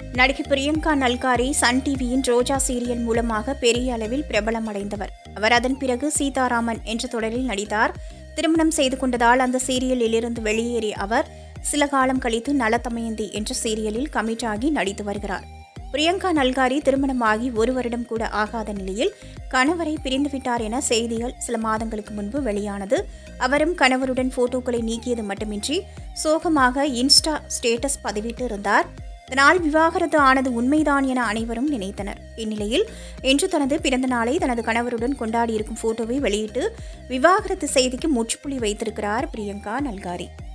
நடிகை பிரியங்கா நல்காரி சன் டிவியின் ரோஜா சீரியல் மூலமாக பெரிய அளவில் பிரபலமடைந்தவர் அவர் அதன் பிறகு சீதாராமன் என்ற தொடரில் நடித்தார் திருமணம் செய்து கொண்டதால் அந்த சீரியலில் இருந்து வெளியேறிய அவர் சில காலம் கழித்து நலத்தமயந்தி என்ற சீரியலில் கமிட் ஆகி நடித்து வருகிறார் பிரியங்கா நல்காரி திருமணமாகி ஒரு வருடம் கூட ஆகாத நிலையில் கணவரை பிரிந்துவிட்டார் என செய்திகள் சில மாதங்களுக்கு முன்பு வெளியானது அவரும் கணவருடன் போட்டோக்களை நீக்கியது மட்டுமின்றி சோகமாக இன்ஸ்டா ஸ்டேட்டஸ் பதிவிட்டு இருந்தார் இதனால் விவாகரத்து ஆனது உண்மைதான் என அனைவரும் நினைத்தனர் இந்நிலையில் இன்று தனது பிறந்த நாளை தனது கணவருடன் கொண்டாடியிருக்கும் போட்டோவை வெளியிட்டு விவாகரத்து செய்திக்கு முற்றுப்புள்ளி வைத்திருக்கிறார் பிரியங்கா நல்காரி